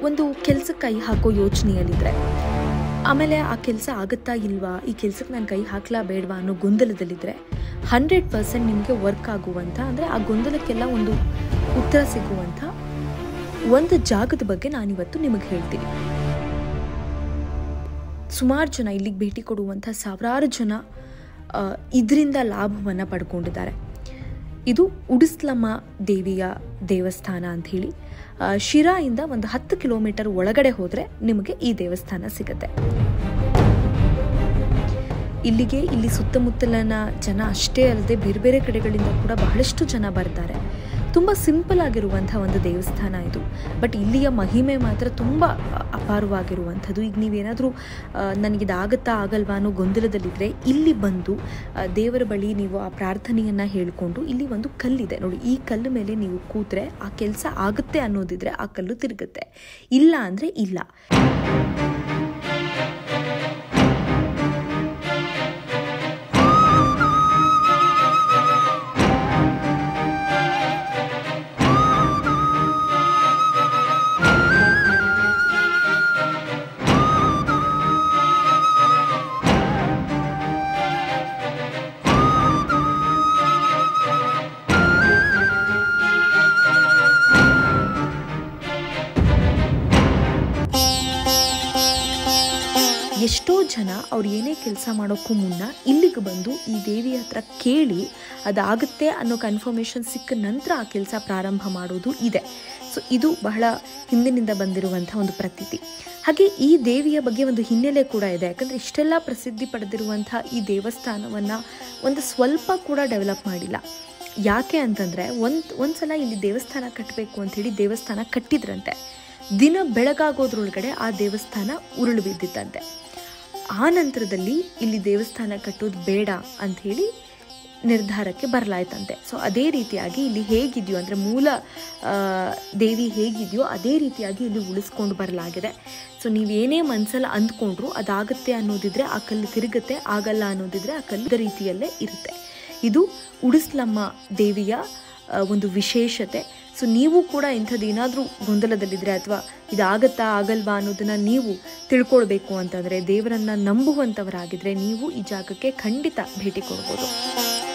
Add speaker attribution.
Speaker 1: ಒಂದು ಕೆಲಸಕ್ಕೆ ಕೈ ಹಾಕೋ ಯೋಚನೆಯಲ್ಲಿದ್ದರೆ ಆಮೇಲೆ ಆ ಕೆಲಸ ಆಗುತ್ತಾ ಇಲ್ವಾ ಈ ಕೆಲಸಕ್ಕೆ ನಾನು ಕೈ ಹಾಕ್ಲಾ ಬೇಡವಾ ಅನ್ನೋ ಗೊಂದಲದಲ್ಲಿದ್ದರೆ ಹಂಡ್ರೆಡ್ ಪರ್ಸೆಂಟ್ ನಿಮಗೆ ವರ್ಕ್ ಆಗುವಂಥ ಅಂದರೆ ಆ ಗೊಂದಲಕ್ಕೆಲ್ಲ ಒಂದು ಉತ್ತರ ಸಿಗುವಂಥ ಒಂದು ಜಾಗದ ಬಗ್ಗೆ ನಾನಿವತ್ತು ನಿಮಗೆ ಹೇಳ್ತೀನಿ ಸುಮಾರು ಜನ ಇಲ್ಲಿಗೆ ಭೇಟಿ ಕೊಡುವಂಥ ಸಾವಿರಾರು ಜನ ಇದರಿಂದ ಲಾಭವನ್ನು ಪಡ್ಕೊಂಡಿದ್ದಾರೆ ಇದು ಉಡಿಸ್ಲಮ್ಮ ದೇವಿಯ ದೇವಸ್ಥಾನ ಅಂಥೇಳಿ ಶಿರಾಯಿಂದ ಒಂದು ಹತ್ತು ಕಿಲೋಮೀಟರ್ ಒಳಗಡೆ ಹೋದರೆ ನಿಮಗೆ ಈ ದೇವಸ್ಥಾನ ಸಿಗುತ್ತೆ ಇಲ್ಲಿಗೆ ಇಲ್ಲಿ ಸುತ್ತಮುತ್ತಲಿನ ಜನ ಅಷ್ಟೇ ಅಲ್ಲದೆ ಬೇರೆ ಬೇರೆ ಕಡೆಗಳಿಂದ ಕೂಡ ಬಹಳಷ್ಟು ಜನ ಬರ್ತಾರೆ ತುಂಬ ಸಿಂಪಲ್ ಆಗಿರುವಂಥ ಒಂದು ದೇವಸ್ಥಾನ ಇದು ಬಟ್ ಇಲ್ಲಿಯ ಮಹಿಮೆ ಮಾತ್ರ ತುಂಬ ಅಪಾರವಾಗಿರುವಂಥದ್ದು ಈಗ ನೀವೇನಾದರೂ ನನಗಿದಾಗತ್ತಾ ಆಗಲ್ವಾ ಅನ್ನೋ ಗೊಂದಲದಲ್ಲಿದ್ದರೆ ಇಲ್ಲಿ ಬಂದು ದೇವರ ಬಳಿ ನೀವು ಆ ಪ್ರಾರ್ಥನೆಯನ್ನು ಹೇಳಿಕೊಂಡು ಇಲ್ಲಿ ಒಂದು ಕಲ್ಲಿದೆ ನೋಡಿ ಈ ಕಲ್ಲು ಮೇಲೆ ನೀವು ಕೂತ್ರೆ ಆ ಕೆಲಸ ಆಗುತ್ತೆ ಅನ್ನೋದಿದ್ರೆ ಆ ಕಲ್ಲು ತಿರುಗುತ್ತೆ ಇಲ್ಲ ಅಂದರೆ ಇಲ್ಲ ಎಷ್ಟೋ ಜನ ಅವ್ರು ಏನೇ ಕೆಲಸ ಮಾಡೋಕ್ಕೂ ಮುನ್ನ ಇಲ್ಲಿಗೆ ಬಂದು ಈ ದೇವಿಯ ಹತ್ರ ಕೇಳಿ ಅದಾಗುತ್ತೆ ಅನ್ನೋ ಕನ್ಫರ್ಮೇಷನ್ ಸಿಕ್ಕ ನಂತರ ಆ ಕೆಲಸ ಪ್ರಾರಂಭ ಮಾಡೋದು ಇದೆ ಸೊ ಇದು ಬಹಳ ಹಿಂದಿನಿಂದ ಬಂದಿರುವಂಥ ಒಂದು ಪ್ರತೀತಿ ಹಾಗೆ ಈ ದೇವಿಯ ಬಗ್ಗೆ ಒಂದು ಹಿನ್ನೆಲೆ ಕೂಡ ಇದೆ ಯಾಕಂದರೆ ಇಷ್ಟೆಲ್ಲ ಪ್ರಸಿದ್ಧಿ ಪಡೆದಿರುವಂಥ ಈ ದೇವಸ್ಥಾನವನ್ನು ಒಂದು ಸ್ವಲ್ಪ ಕೂಡ ಡೆವಲಪ್ ಮಾಡಿಲ್ಲ ಯಾಕೆ ಅಂತಂದರೆ ಒಂದು ಒಂದು ಸಲ ಇಲ್ಲಿ ದೇವಸ್ಥಾನ ಕಟ್ಟಬೇಕು ಅಂಥೇಳಿ ದೇವಸ್ಥಾನ ಕಟ್ಟಿದ್ರಂತೆ ದಿನ ಬೆಳಗಾಗೋದ್ರೊಳಗಡೆ ಆ ದೇವಸ್ಥಾನ ಉರುಳು ಬಿದ್ದಿತ್ತಂತೆ ಆ ನಂತರದಲ್ಲಿ ಇಲ್ಲಿ ದೇವಸ್ಥಾನ ಕಟ್ಟೋದು ಬೇಡ ಅಂಥೇಳಿ ನಿರ್ಧಾರಕ್ಕೆ ಬರಲಾಯ್ತಂತೆ ಸೊ ಅದೇ ರೀತಿಯಾಗಿ ಇಲ್ಲಿ ಹೇಗಿದೆಯೋ ಅಂದರೆ ಮೂಲ ದೇವಿ ಹೇಗಿದೆಯೋ ಅದೇ ರೀತಿಯಾಗಿ ಇಲ್ಲಿ ಉಳಿಸ್ಕೊಂಡು ಬರಲಾಗಿದೆ ಸೊ ನೀವೇನೇ ಮನಸ್ಸಲ್ಲಿ ಅಂದ್ಕೊಂಡ್ರು ಅದಾಗುತ್ತೆ ಅನ್ನೋದಿದ್ರೆ ಆ ಕಲ್ಲು ತಿರುಗುತ್ತೆ ಆಗಲ್ಲ ಅನ್ನೋದಿದ್ರೆ ಆ ಕಲ್ಲು ರೀತಿಯಲ್ಲೇ ಇರುತ್ತೆ ಇದು ಉಡಿಸ್ಲಮ್ಮ ದೇವಿಯ ಒಂದು ವಿಶೇಷತೆ ಸೊ ನೀವು ಕೂಡ ಇಂಥದ್ದೇನಾದರೂ ಗೊಂದಲದಲ್ಲಿದ್ದರೆ ಅಥವಾ ಇದಾಗತ್ತಾ ಆಗಲ್ವಾ ಅನ್ನೋದನ್ನು ನೀವು ತಿಳ್ಕೊಳ್ಬೇಕು ಅಂತಂದರೆ ದೇವರನ್ನು ನಂಬುವಂಥವರಾಗಿದ್ದರೆ ನೀವು ಈ ಜಾಗಕ್ಕೆ ಖಂಡಿತ ಭೇಟಿ ಕೊಡ್ಬೋದು